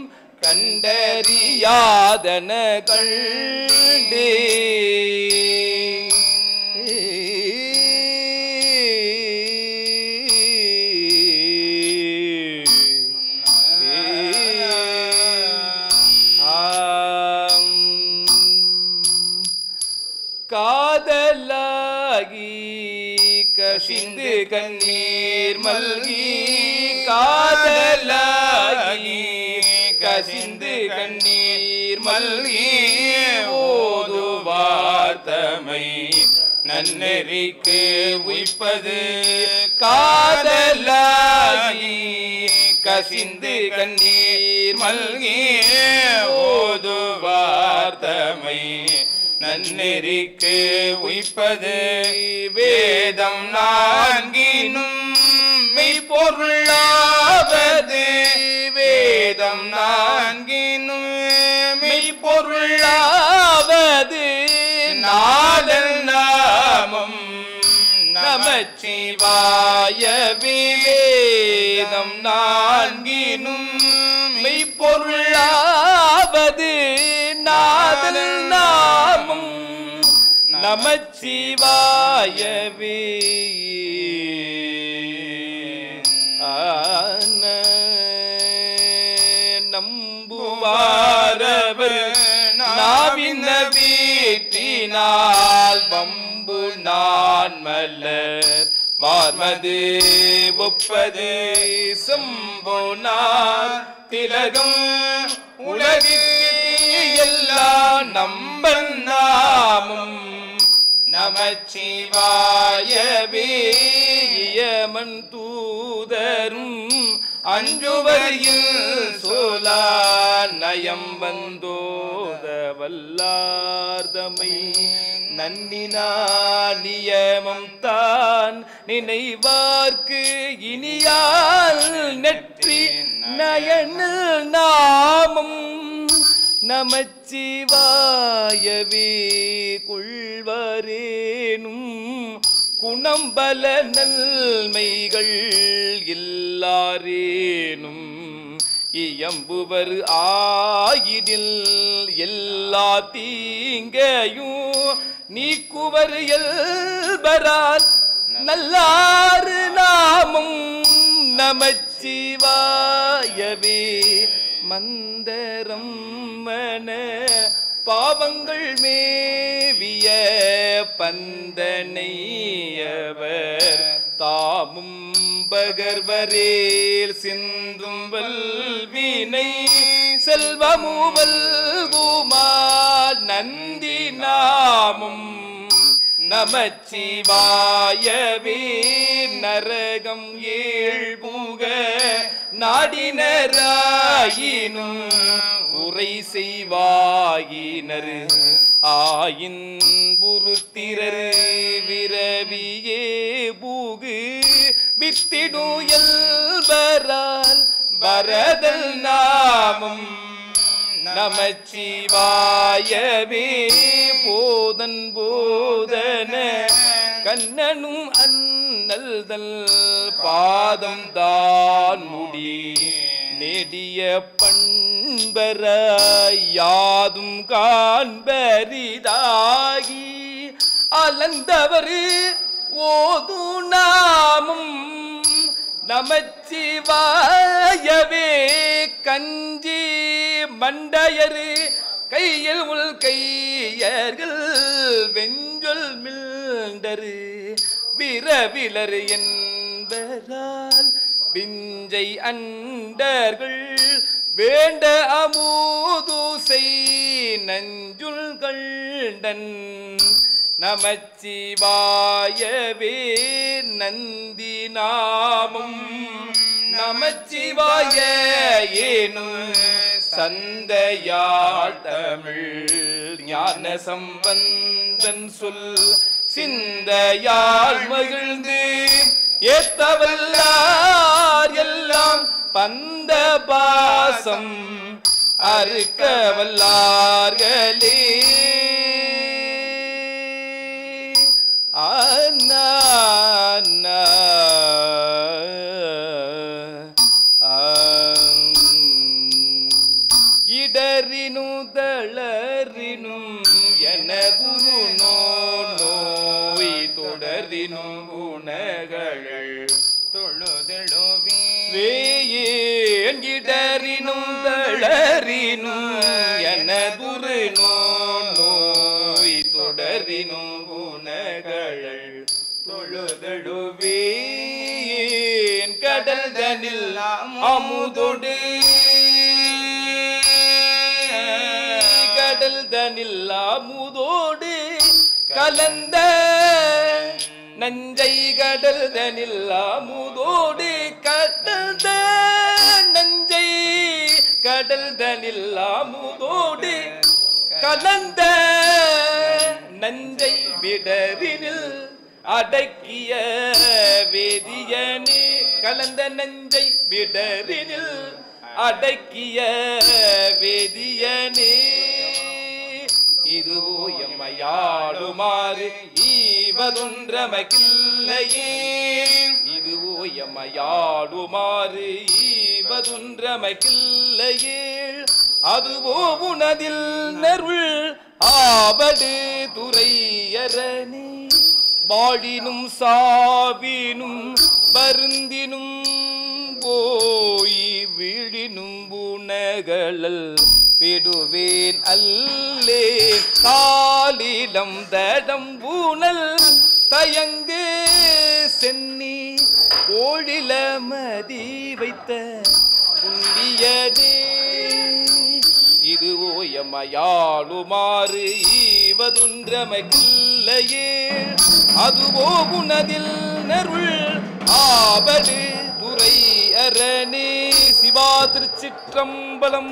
கண்டறியாதன கண்டே காதலாகி கசிந்து கண்ணீர் மல்கி காதலாகி கசிந்து கண்ணீர் மல்கி ஓதுவார் தமை நன்னெறிக்கு உய்ப்பது காதலாகி கசிந்து கண்ணீர் மல்கி ஓதுவார் தமை நன்னெறிக்கு உய்ப்பது வேதம் நான்கினும் மெய்ப்பொருளாவது வேதம் நான்கினும் மெய்ப்பொருளாவது நாதல் நாமம் நமச்சிவாய விவேதம் நான்கினும் மெய்ப்பொருளாவது நாதல் நாமம் நமச்சிவாயவே ஆன நம்புவாரவர் நாவின வீட்டினால் வம்பு நான் மலர் வார்மது ஒப்பது செம்போனார் திலகம் உலகிற்கு எல்லாம் நம்பன் நாமும் நமச்சிவாயவே இயமன் தூதரும் அஞ்சுவரியில் சோலா நயம் வந்தோத வல்லார்தமை நன்னினா நியமம் தான் நினைவார்க்கு இனியால் நெற்றி நயனில் நாமம் நமச்சிவாயவே கொள்வரேனும் குணம்பல நன்மைகள் எல்லாரேனும் இயம்புவர் ஆயினில் எல்லா தீங்கையும் நீக்குவர் எல்பரால் நல்லாறு நாமம் நமச்சிவாயவே மந்தரம் மன பாவங்கள் மேவிய பந்தனையவர் தாமும் பகர்வரேல் சிந்தும் வல்வினை செல்வமூவல் குமார் நந்தி நாமும் நமச்சிவாயவே நரகம் ஏழ்புக நாடினராயினும் உரை செய்வாயினர் ஆயின் புருத்திரர் விரவியே பூகு வித்திடுயல்பரால் வரதல் நாமம் நமச்சிவாயவே போதன் போதன கண்ணனும் அண்ணல்தல் பாதம் தான் முடி நெடிய பண்பராய் யாதும் காண்பரிதாகி அலந்தவர் ஓது நாமும் நமச்சிவாயவே கஞ்சி மண்டையரு கையில் உள் கையர்கள் வெஞ்சொல் மில்டரு விரவிலர் என்பதால் விஞ்சை அண்டர்கள் வேண்ட அமுதுசை நஞ்சுள் கண்டன் நமச்சிவாயவே நந்தி நாமம் நமச்சிவாய ஏனும் சந்தையாள் தமிழ் ஞான சம்பந்தன் சொல் சிந்தையால் மகிழ்ந்து ஏத்தவல்லார் எல்லாம் பந்த பாசம் அறுக்க வல்லார்களே ஆனா ஆனா, ஆம். இடறினு தளறினும் என குரு நோ நோய் தொடரினும் குணகள் தொழுதெழுவி வேயேன் இடறினும் தளறினும் என குரு நோ நோய் தொடரினும் குணகள் தொழுதழுவேன் கடல் தனில் அமுதொடு கடல் தனில் அமுதோடு கலந்த நஞ்சை கடல் தனில் அமுதோடு கடந்த நஞ்சை கடல் தனில் அமுதோடு கலந்த நஞ்சை விடரினில் அடக்கிய வேதியனே கலந்த நஞ்சை விடரினில் அடக்கிய வேதியனே இதுவோ எம்மையாடுமாறு ஈவதொன்றமக்கில்லையே இதுவோ எம்மையாடுமாறு ஈவதொன்றமக்கில்லையே அதுவோ உனதில் நருள் ஆவடு துறையரணி வாழினும் சாவினும் வருந்தினும் போய் வீழினும் உணகளல் விடுவேன் அல்லே காலிலம் தடம் ஊனல் தயங்கு சென்னி ஓழில மதி வைத்த புண்ணியதே இது ஓயமையாளுமாறு ஈவதுன்றமைக்கில்லையே அதுவோ உனதில் நருள் ஆபடு துறை அரணே சிவா திருச்சிற்றம்பலம்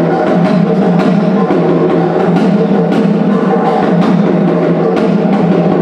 ஆ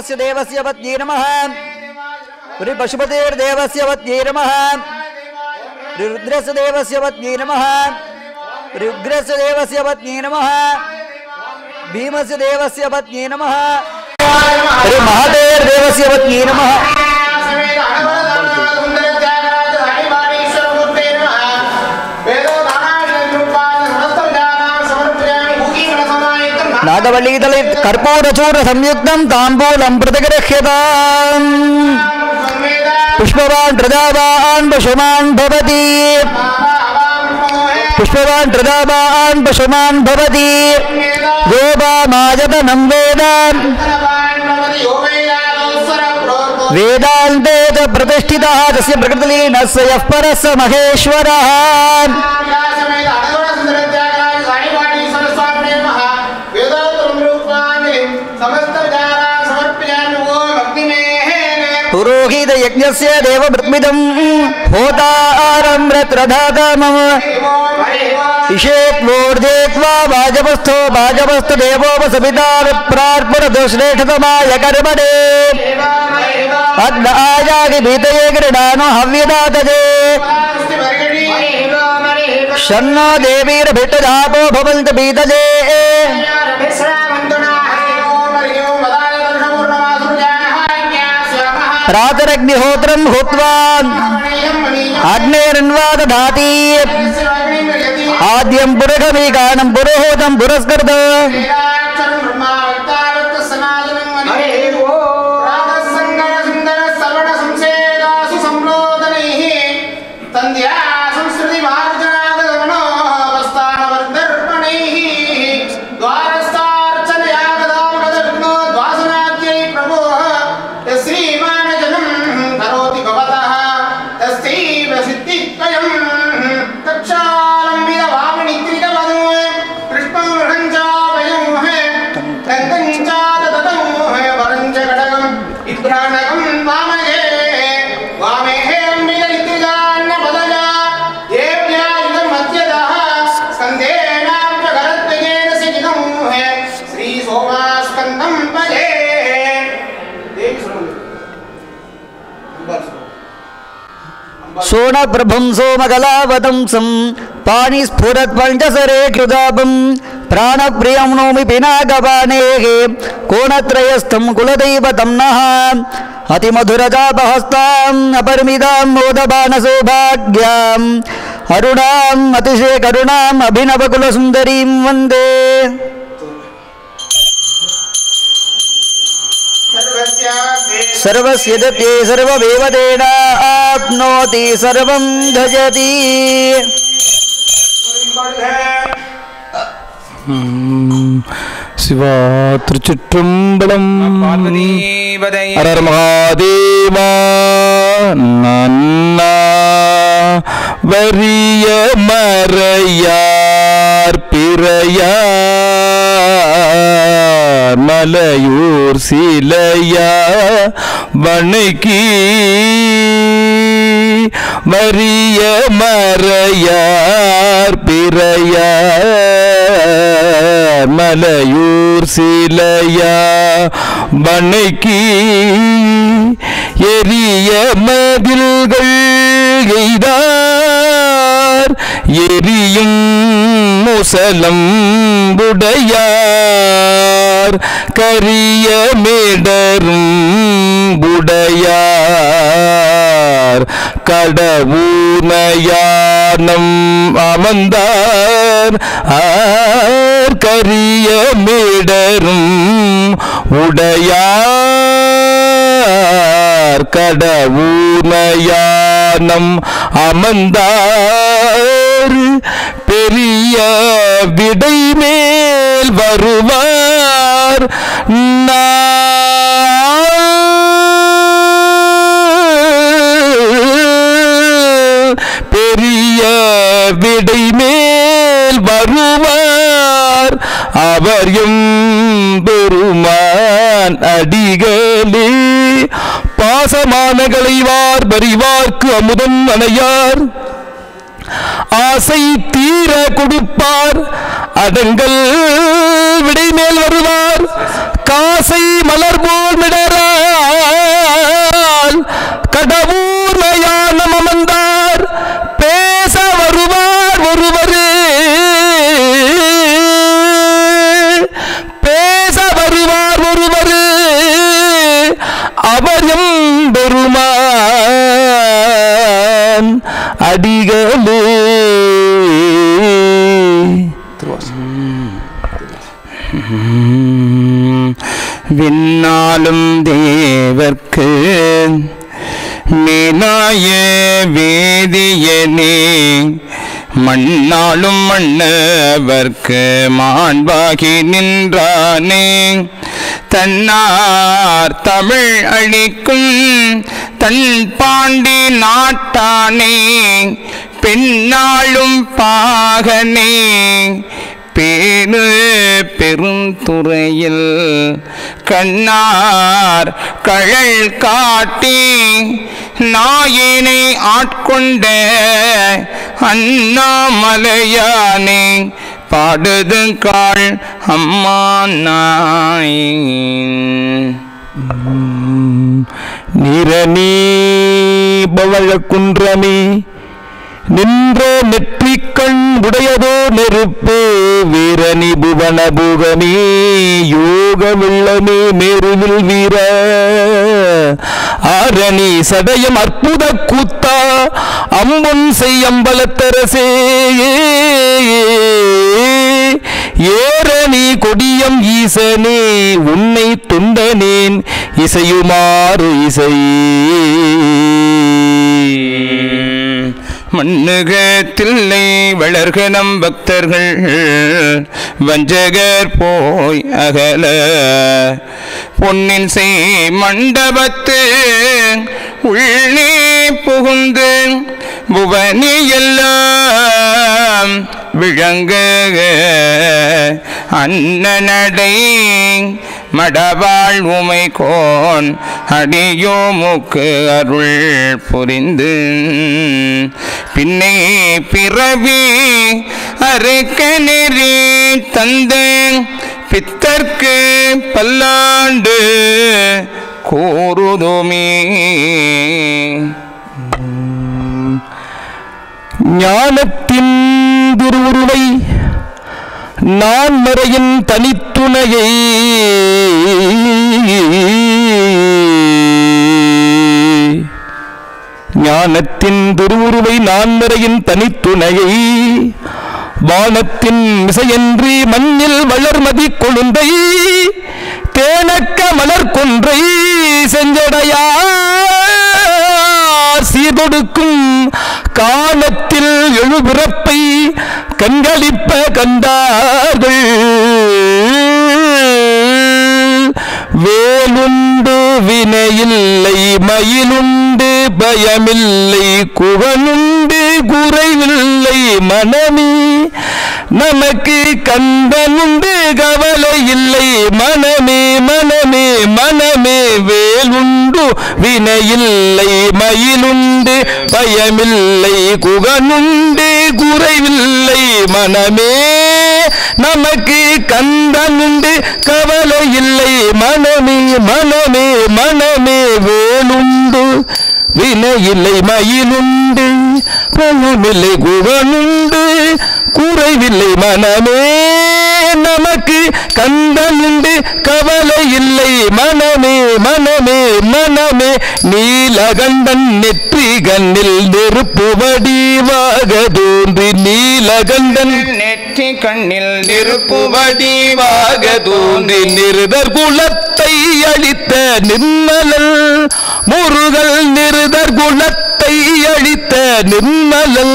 पशुपतेर्देवस्य देवस्य पत्न्यै नमः श्री पशुपतेर्देवस्य पत्न्यै नमः श्री रुद्रस्य देवस्य पत्न्यै नमः श्री उग्रस्य देवस्य पत्न्यै नमः भीमस्य देवस्य पत्न्यै नमः श्री महादेवदेवस्य पत्न्यै नमः नागवल्लीदले कर्पूरचूर्णसंयुक्तं ताम्बूलं प्रतिगृह्यताम् पुष्पवान् प्रजावान् पशुमान् भवति पुष्पवान् प्रजावान् पशुमान् भवति यो वा मायतनं वेद वेदान्ते च प्रतिष्ठितः तस्य प्रकृतिलीनः स यः परः स महेश्वरः पुरोहितयज्ञस्य देवभृत्मिदं होतारं रत्रधातमम् इषेत्वोर्जेत्वा वाजपस्थो वाजपस्तु देवोपसपिता विप्रार्पणदुश्रेष्ठतमाय कर्मणे अग्न आयागि भीतये गृणानो हव्यदातजे शन्नो देवीरभिष्टजापो भवन्तु भीतजे प्रातरग्निहोत्रं हुत्वा अग्नेरन्वा दधाति आद्यं पुरखमीकानं पुरोहोतं पुरस्कृत ತಂದ್ಯಾ ಸಂಸ್ಕೃತಿ ಮಾರ್ಜನಾಗಮನೋ ಪ್ರಸ್ಥಾನವರ್ಧರ್ಪಣೈಃ ದ್ವಾರಸ್ಥಾರ್ಚನಯಾಗದಾಮಗದಗ್ನೋ ದ್ವಾಸನಾದ್ಯೈ ಪ್ರಭೋ ಯಶ್ರೀಮಾನಜನಂ ಕರೋತಿ ಭವತಃ ತಸ್ಥೈವ ಸಿದ್ಧಿತ್ರಯಂ ಕಕ್ಷಾಲಂಬಿತ ವಾಮಣಿತ್ರಿಕವದೋ ಕೃಷ್ಣಂ ಮೃಗಂಚಾಪಯಂ ತಂಗಂಚಾದತಂ ವರಂಚ ಕಡಗಂ ಇಭ್ರಾಣಕಂ ವಾಮಹೇ ವಾಮೇಹೇ ಅಂಬಿಕ ನಿತ್ರಿಜಾನ್ಯ ಪದಜ ದೇವ್ಯಾಯುಧಂ ಮಧ್ಯದಃ ಸ್ಕಂದೇನಾಪ್ಯ ಕರತ್ವಯೇನ ಸಿಗಿದಂ ಶ್ರೀ ಸೋಮಾಸ್ಕಂದಂ ಭಜೇ ದೇವಿ ಸುರಂಗ सोणप्रभं सोमकलावतंसं पाणिस्फुरत् पञ्चसरेक्षुदापं प्राणप्रियं नोमि पिनाकपाणेः कोणत्रयस्थं कुलदैवतं नः अतिमधुरजापहस्ताम् अपरिमितां मोदबाणसौभाग्याम् अरुणाम् अतिशयकरुणाम् अभिनवकुलसुन्दरीं वन्दे सर्वस्य दत्ते सर्वमेव तेन आप्नोति सर्वं भजति சிவா திருச்சிற்றம்பலம் பார்வதீபதை அரர் மகாதேவா நன்னா வரிய மறையார் பிறையார் மலையூர் சிலையா வணக்கி வரிய மறையார் பிறையார் மலையூர் சிலையா வணக்கி எரிய மதில்கள் எய்தார் எரியும் முசலம் உடையார் கரிய மேடரும் உடையார் கடவுனயானம் அமர்ந்தார் ஆர் கரிய மேடரும் உடையார் கடவுனயானம் அமர்ந்தார் பெரிய விடை மேல் வருவார் நான் பெரிய விடை மேல் வருவார் அவர் எம் பெருமான் அடிகளே பாசமானகளை வார் பரிவார்க்கு அமுதம் அணையார் ஆசை தீர கொடுப்பார் அடங்கல் விடை மேல் வருவார் வருவார் காசை மலர் போல் மிடரால் கடவுர் மயானம் அமர்ந்தார் பேச வருவார் ஒருவரே பேச வருவார் ஒருவரே அவர் எம்பெருமான் அடிகளே விண்ணாலும் தேவர்க்கு மேலாய வேதியனே மண்ணாலும் மன்னவர்க்கு மாண்பாகி நின்றானே தன்னார் தமிழ் அளிக்கும் தன் பாண்டி நாட்டானே பெண்ணாளும் பாகனே பேணு பெருந்துறையில் கண்ணார் கழல் காட்டி நாயினை ஆட்கொண்ட அண்ணாமலையானே பாடுது காள் அம்மா நாய் நிறநீ பவழ குன்றமே நின்ற நெற்றிக்கண் உடையதோ நெருப்பு வீரணி புவன பூகமே யோக வெள்ளமே மேருவில் வீர ஆரணி சதயம் அற்புத கூத்தா அம்பொன் செய்யம்பலத்தரசே ஏரணி கொடியம் ஈசனே உன்னை துண்டனேன் இசையுமாறு இசை மண்ணுகத்தில்லை வளர்க நம் பக்தர்கள் வஞ்சகர் போய் அகல பொன்னின் செய் மண்டபத்து உள்ளே புகுந்து புவனி எல்லாம் விளங்க அன்னநடை மடவாள் உமை கோன் அடியோ மூக்கு அருள் புரிந்து பின்னே பிறவி அறுக்க நெறி தந்த பித்தர்க்கு பல்லாண்டு கூறுதுமே ஞானத்தின் திருவுருவை நான் மறையின் தனித்துணையை ஞானத்தின் திருவுருவை நான் மறையின் தனித்துணையை வானத்தின் மிசையன்றி மண்ணில் வளர்மதி கொழுந்தை தேனக்க மலர் கொன்றை செஞ்சடையா சீதொடுக்கும் காலத்தில் எழுபிறப்பை கண்களிப்ப கண்டார்கள் வேலுண்டு வினையில்லை மயிலுண்டு பயமில்லை குவனுண்டு குறைவில்லை மனமே நமக்கு கந்தனுண்டு கவலை இல்லை மனமே மனமே மனமே வேலுண்டு வினையில்லை மயிலுண்டு பயமில்லை குகனுண்டு குறைவில்லை மனமே நமக்கு கந்தனுண்டு கவலை இல்லை மனமே மனமே மனமே வேலுண்டு வினையில்லை மயிலுண்டு பயமில்லை குகனுண்டு குறைவில்லை மனமே நமக்கு கந்தனுண்டு கவலை இல்லை மனமே மனமே மனமே நீலகண்டன் நெற்றி கண்ணில் நெருப்பு வடிவாக தோன்றி நீலகண்டன் நெற்றி கண்ணில் நெருப்பு வடிவாக தோன்றி நிருதர் குலத்தை அழித்த நிர்மலல் முருகல் நிருதர் குலத்தை அழித்த நிர்மலல்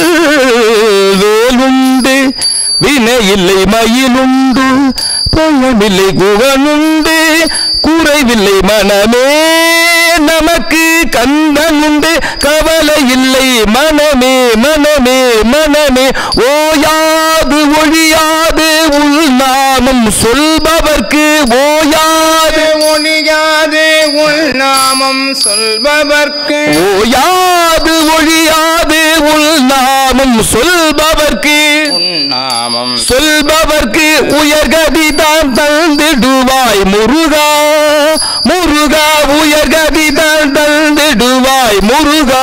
வேலுண்டு வினையில்லை மயிலுண்டு பழமில்லை குகனுண்டு குறைவில்லை மனமே நமக்கு கந்தனுண்டு கவலை இல்லை மனமே மனமே மனமே ஓயாது ஒழியாது உள் நாமம் சொல்பவர்க்கு ஓயாது ஒழியாது உன் நாமம் சொல்பவர்க்கு ஓயாது ஒழியாது உள் நாமம் சொல்பவர்க்கு உன் நாமம் சொல்பவர்க்கு உயர்கதி தான் தந்திடுவாய் முருகா முருகா உயர்கதி தான் தந்திடுவாய் முருகா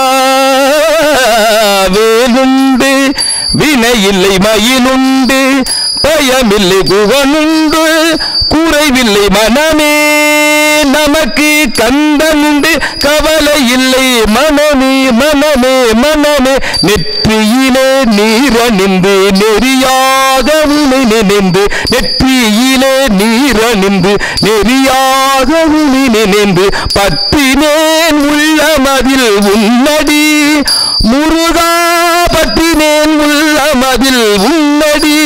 வேலுண்டு வினையில்லை மயிலுண்டு பயமில்லை குவனுண்டு குறைவில்லை மனமே நமக்கு கந்தனுண்டு கவலை இல்லை மனமே மனமே மனமே நெற்றியிலே நீரணிந்து நெறியாக உனை நினைந்து நெற்றியிலே நீரணிந்து நெறியாக உனை நினைந்து பற்றினேன் உள்ளமதில் உன்னடி முருகா பற்றினேன் உள்ளமதில் உன்னடி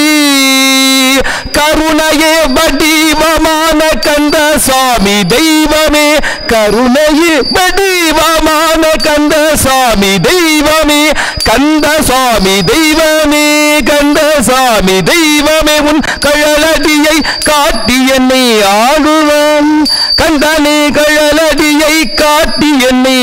கருணையே வடிவமான கந்த சாமி தெய்வமே கருணையே வடிவமான கந்த சாமி தெய்வமே கந்த சாமி தெய்வமே கந்த சாமி தெய்வமே உன் கழலடியை காட்டி என்னை ஆளுவான் கந்தனே கழலடியை காட்டி என்னை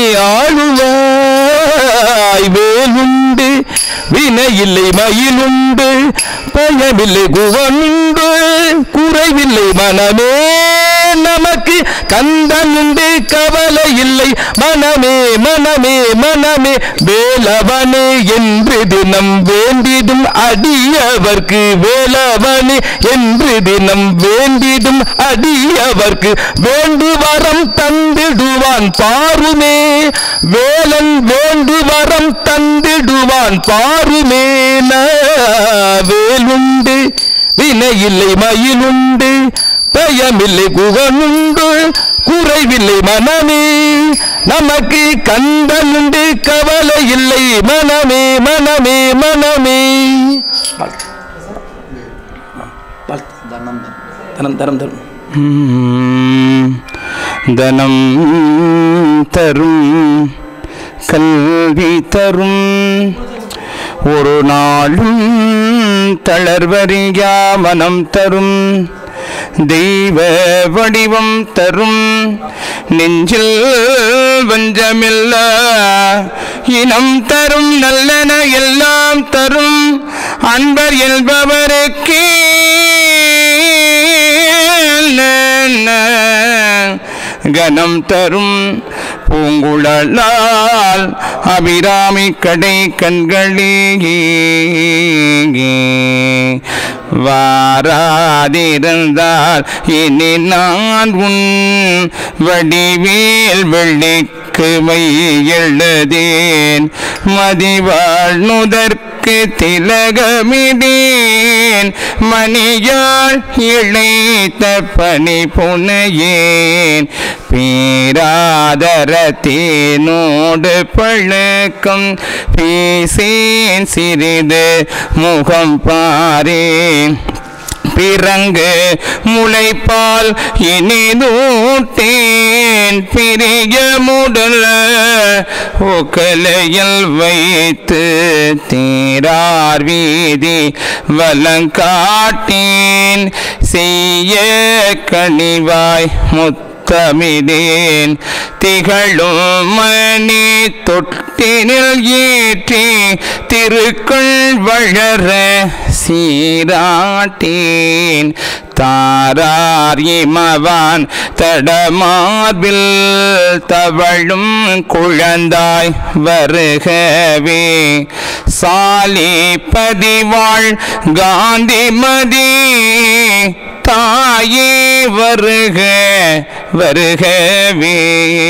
ஆளுவாய் வேலுண்டு வினையில்லை மயிலுண்டு பயமில்லை குவனுண்டு குறைவில்லை மனமே நமக்கு கந்தன் உண்டு கவலை இல்லை மனமே மனமே மனமே வேலவனே என்று தினம் வேண்டிடும் அடியவர்க்கு வேலவனே என்று தினம் வேண்டிடும் அடியவர்க்கு வேண்டு வரம் தந்திடுவான் பாருமே வேலன் வேண்டு வரம் தந்திடுவான் பாருமே வேலுண்டு வினையில்லை மயிலுண்டு பயமில்லை குகனுண்டு குறைவில்லை மனமே நமக்கு கந்தனுண்டு கவலை இல்லை மனமே மனமே மனமே தனம் தனம் தரும் தனம் தரும் கல்வி தரும் ஒரு நாளும் தளர்வறியா மனம் தரும் தெய்வ வடிவம் தரும் நெஞ்சில் வஞ்சமில்ல இனம் தரும் நல்லன எல்லாம் தரும் அன்பர் என்பவருக்கே கனம் தரும் பூங்குழலால் அபிராமி கடை கண்களே வாராதிருந்தால் இனி நான் உன் வடிவேல் வெள்ளிக்கு மை எழுதேன் மதிவாழ் நுதற்கு திலகமிடேன் மணியாள் இழைத்த பனி புனையேன் பேராதரத்தேனோடு பழக்கம் பேசேன் சிறிது முகம் பாரேன் பிறங்கு முளைப்பால் இனிதூட்டேன் பிரிய முடல ஒக்கலையில் வைத்து தீரார் வீதி வலங்காட்டேன் செய்ய கனிவாய் முத்து தமிழேன் திகழும் மணி தொட்டினில் ஏற்றி திருக்குள் வளர சீராட்டேன் தாரார் இமவான் தடமார்பில் தவழும் குழந்தாய் வருகவே சாலி பதிவாள் காந்திமதி தாயே வருக வருகவே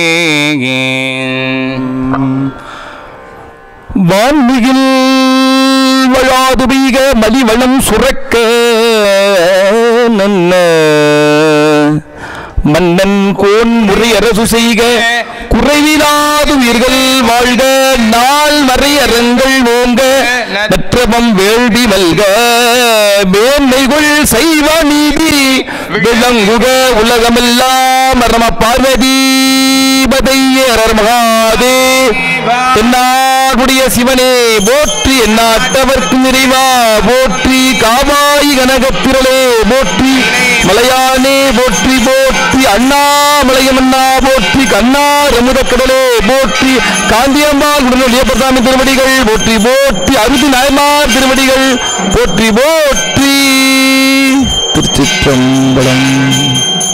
வான்மிகில் வழாது பெய்க மலிவளம் சுரக்க நன்ன மன்னன் கோன் முறை அரசு செய்க குறைவிலாது உயிர்கள் வாழ்க நாள் மறை அறங்கள் ஓங்க நற்றவம் வேள்வி மல்க மேன்மைகள் செய்வ நீதி விளங்குக உலகமெல்லாம் அரம பார்வதி பதையர் மகாதே தென்னாடுடைய சிவனே போற்றி எந்நாட்டவர்க்கு நிறைவா போற்றி காவாய் கனகத்திரளே போற்றி மலையானே போற்றி போற்றி போற்றி அண்ணாமலையமன்னா போற்றி கண்ணார் அமுதக்கடலே போற்றி காந்தியம்பாள் உடனே லியப்பசாமி திருவடிகள் போற்றி போற்றி அருதி நாயமார் திருவடிகள் போற்றி போற்றி திருச்சிற்றம்பலம்